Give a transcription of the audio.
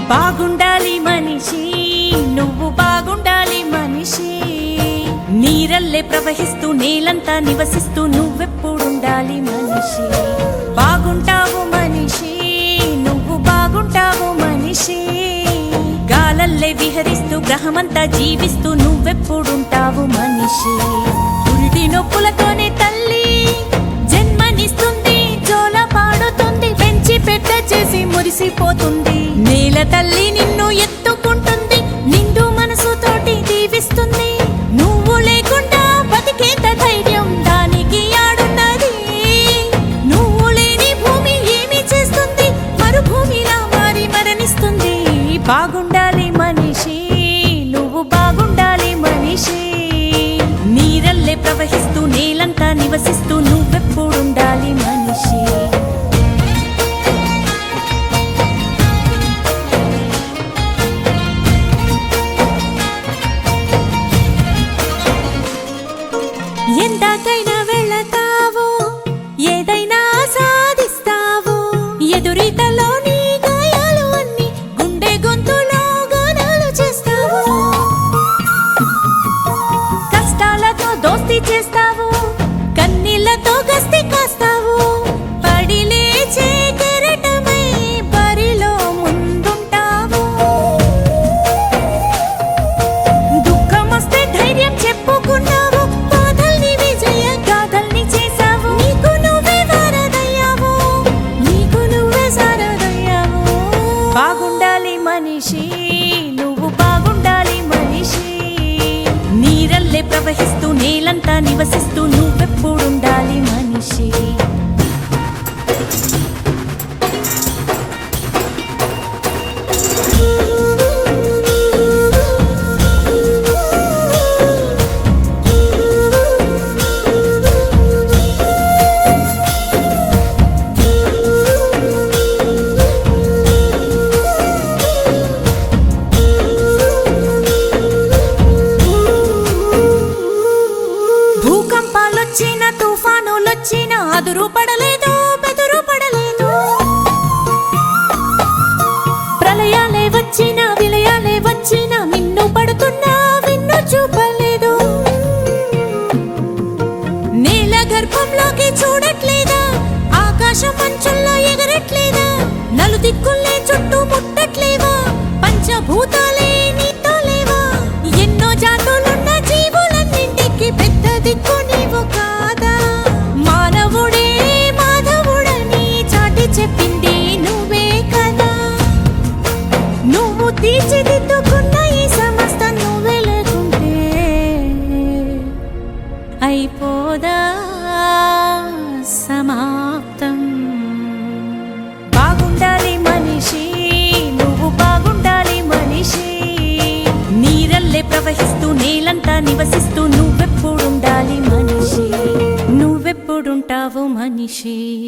బాగుండాలి మనిషి నువ్వు బాగుండాలి మనిషి నీరల్లే ప్రవహిస్తూ నేలంతా నివసిస్తూ నువ్వెప్పుడుండాలి మనిషి బాగుంటావు మనిషి నువ్వు బాగుంటావు మనిషి గాలల్లే విహరిస్తూ గ్రహమంతా జీవిస్తూ నువ్వెప్పుడుంటావు మనిషి పురిటి నొప్పులతోనే తల్లి జన్మనిస్తుంది జోల పాడుతుంది పెంచి పెద్ద చేసి మురిసిపోతుంది నేల తల్లి నిన్ను ఎత్తుకుంటుంది నిండు మనసుతోటి దీవిస్తుంది నువ్వు లేకుండా బతికేంత ధైర్యం దానికి ఆడున్నది నువ్వు లేని భూమి ఏమి చేస్తుంది మరుభూమిలా మారి మరణిస్తుంది బాగుండాలి మనిషి నువ్వు బాగుండాలి మనిషి నీరల్లే ప్రవహిస్తూ నేలంతా నివసిస్తూ నువ్వెప్పుడుండాలి మనిషి ఎందాకైనా వెళతావు ఏదైనా సాధిస్తావు ఎదురీతలో నీ గాయాలు అన్ని గుండె గొంతులో గానాలు చేస్తావు కష్టాలతో దోస్తి చేస్తావు కన్నీళ్లతో గస్తి కాస్తావు పడి లేచే కెరటమై బరిలో ముందుంటావు దుఃఖమొస్తే ధైర్యం చెప్పుకున్నావు బాధల్ని విజయ గాథల్ని చేసావు నీకు నువ్వే వారదయ్యావు నీకు నువ్వే సారదయ్యావు బాగుండాలి మనిషి నువ్వు బాగుండాలి మనిషి నీరల్లే ప్రవహిస్తూ నేలంతా నివసిస్తూ నువ్వెప్పుడుండాలి మనిషి భూకంపాలొచ్చిన తుఫానులొచ్చిన అదురు పడలేదు బెదురు పడలేదు ప్రళయాలే వచ్చిన విలయాలే వచ్చిన మిన్ను పడుతున్నా విన్ను చూపలేదు నేల గర్భంలోకి చూడట్లేదా ఆకాశం మంచుల్లో ఎగరట్లేదా నలుదిక్కుల్లే చుట్టూ ముట్టట్లేవా పంచభూతాలే నీతో లేవా ఎన్నో జాతులున్న జీవులన్నింటికి పెద్ద దిక్కు నీవు కాదా మానవుడే మాధవుడని చాటి చెప్పింది నువ్వే కదా నువ్వు తీర్చిదిద్దుకున్న ఈ సమస్త నువ్వే లేకుంటే అయిపోదా సమాప్తం బాగుండాలి మనిషి నువ్వు బాగుండాలి మనిషి నీరల్లే ప్రవహిస్తూ నేలంతా నివసిస్తూ నువ్వెప్పుడుండాలి మనిషి నువ్వెప్పుడుంటావు మనిషి